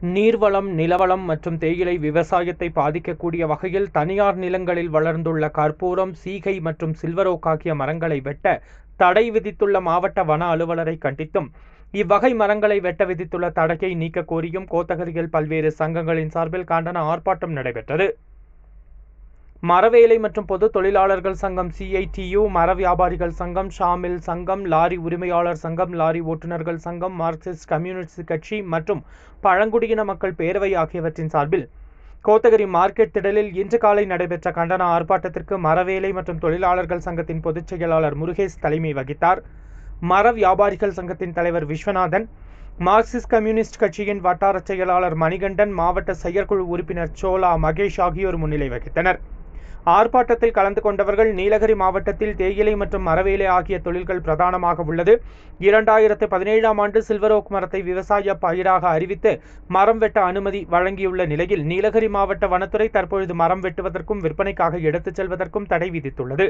நீர்வளம் நிலவளம் மற்றும் தேயிலை விவசாயத்தை பாதிக்கக்கூடிய வகையில் தனியார் நிலங்களில் வளர்ந்துள்ள கற்பூரம் சீகை மற்றும் சில்வரோக் ஆகிய மரங்களை வெட்ட தடை விதித்துள்ள மாவட்ட வன அலுவலரை கண்டித்தும் இவ்வகை மரங்களை வெட்ட விதித்துள்ள தடையை நீக்க கோரியும் கோத்தகிரியில் பல்வேறு சங்கங்களின் சார்பில் கண்டன ஆர்ப்பாட்டம் நடைபெற்றது மரவேலை மற்றும் பொது தொழிலாளர்கள் சங்கம் சிஐடியு மர வியாபாரிகள் சங்கம் ஷாமில் சங்கம் லாரி உரிமையாளர் சங்கம் லாரி ஓட்டுநர்கள் சங்கம் மார்க்சிஸ்ட் கம்யூனிஸ்ட் கட்சி மற்றும் பழங்குடியின மக்கள் பேரவை ஆகியவற்றின் சார்பில் கோத்தகிரி மார்க்கெட் திடலில் இன்று காலை நடைபெற்ற கண்டன ஆர்ப்பாட்டத்திற்கு மரவேலை மற்றும் தொழிலாளர்கள் சங்கத்தின் பொதுச் செயலாளர் முருகேஷ் தலைமை வகித்தார் மர வியாபாரிகள் சங்கத்தின் தலைவர் விஸ்வநாதன் மார்க்சிஸ்ட் கம்யூனிஸ்ட் கட்சியின் வட்டார செயலாளர் மணிகண்டன் மாவட்ட செயற்குழு உறுப்பினர் சோலா மகேஷ் ஆகியோர் முன்னிலை வகித்தனர் ஆர்ப்பாட்டத்தில் கலந்து கொண்டவர்கள் நீலகிரி மாவட்டத்தில் தேயிலை மற்றும் மரவேலை ஆகிய தொழில்கள் பிரதானமாக உள்ளது இரண்டாயிரத்து பதினேழாம் ஆண்டு சில்வரோக் மரத்தை விவசாய பயிராக அறிவித்து மரம் வெட்ட அனுமதி வழங்கியுள்ள நிலையில் நீலகிரி மாவட்ட வனத்துறை தற்பொழுது மரம் வெட்டுவதற்கும் விற்பனைக்காக எடுத்துச் செல்வதற்கும் தடை விதித்துள்ளது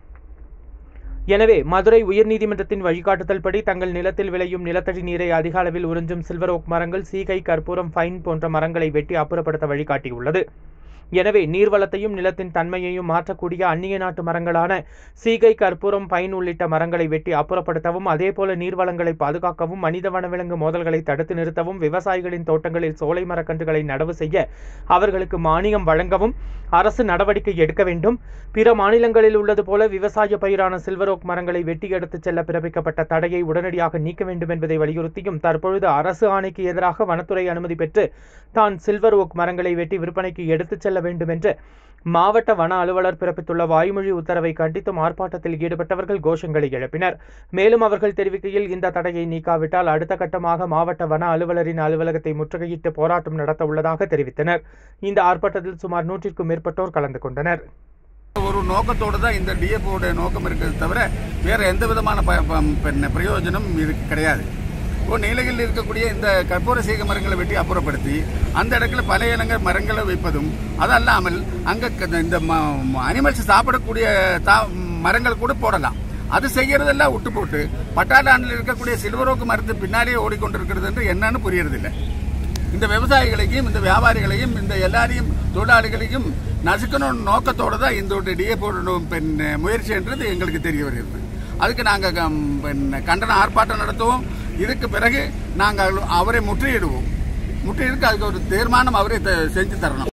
எனவே மதுரை உயர்நீதிமன்றத்தின் வழிகாட்டுதல்படி தங்கள் நிலத்தில் விளையும் நிலத்தடி நீரை அதிக அளவில் உறிஞ்சும் சில்வரோக் மரங்கள் சீகை கற்பூரம் ஃபைன் போன்ற மரங்களை வெட்டி அப்புறப்படுத்த வழிகாட்டியுள்ளது எனவே நீர்வளத்தையும் நிலத்தின் தன்மையையும் மாற்றக்கூடிய அந்நிய நாட்டு மரங்களான சீகை கற்பூரம் பைன் உள்ளிட்ட மரங்களை வெட்டி அப்புறப்படுத்தவும் அதேபோல நீர்வளங்களை பாதுகாக்கவும் மனித வனவிலங்கு மோதல்களை தடுத்து நிறுத்தவும் விவசாயிகளின் தோட்டங்களில் சோலை மரக்கன்றுகளை நடவு செய்ய அவர்களுக்கு மானியம் வழங்கவும் அரசு நடவடிக்கை எடுக்க வேண்டும் பிற மாநிலங்களில் உள்ளது போல விவசாய பயிரான சில்வரோக் மரங்களை வெட்டி எடுத்துச் செல்ல பிறப்பிக்கப்பட்ட தடையை உடனடியாக நீக்க வேண்டும் என்பதை வலியுறுத்தியும் தற்பொழுது அரசு ஆணைக்கு எதிராக வனத்துறை அனுமதி பெற்று தான் சில்வர் ஓக் மரங்களை வெட்டி விற்பனைக்கு எடுத்துச் செல்ல வேண்டும் என்று மாவட்ட வன அலுவலர் பிறப்பித்துள்ள வாய்மொழி உத்தரவை கண்டித்தும் ஆர்ப்பாட்டத்தில் ஈடுபட்டவர்கள் கோஷங்களை எழுப்பினர் மேலும் அவர்கள் தெரிவிக்கையில் இந்த தடையை நீக்காவிட்டால் அடுத்த கட்டமாக மாவட்ட வன அலுவலரின் அலுவலகத்தை முற்றுகையிட்டு போராட்டம் நடத்த உள்ளதாக தெரிவித்தனர் இந்த ஆர்ப்பாட்டத்தில் சுமார் நூற்றிற்கும் மேற்பட்டோர் கலந்து கொண்டனர் ஒரு நோக்கத்தோடு தான் இந்த டிஎஃப்ஓட நோக்கம் இருக்கிறது தவிர வேற எந்த விதமான ப- ப- பின்ன பிரயோஜனம் இது கிடையாது இப்போ நீலகிரியில் இருக்கக்கூடிய இந்த கற்பூர சீக மரங்களை வெட்டி அப்புறப்படுத்தி அந்த இடத்துல பல இனங்கள் மரங்களை வைப்பதும் அதல்லாமல் அங்க க- இந்த அனிமல்ஸ் சாப்பிடக்கூடிய தா- மரங்கள் கூட போடலாம் அது செய்யறதெல்லாம் விட்டு போட்டு பட்டாடாண்டில் இருக்கக்கூடிய சில்வரோக்கு மரத்து பின்னாலேயே ஓடிக்கொண்டிருக்கிறது என்று என்னன்னு புரியறதில்லை இந்த விவசாயிகளையும் இந்த வியாபாரிகளையும் இந்த எல்லாரையும் தொழிலாளிகளையும் நசுக்கணும் நோக்கத்தோட தான் இந்த டிஏ போடணும் பெண் முயற்சி என்றது எங்களுக்கு தெரிய வருகிறது அதுக்கு நாங்கள் கண்டன ஆர்ப்பாட்டம் நடத்துவோம் இதுக்கு பிறகு நாங்கள் அவரை முற்றுகையிடுவோம் முற்றுகையிட்டு அதுக்கு ஒரு தீர்மானம் அவரே த- செஞ்சு தரணும்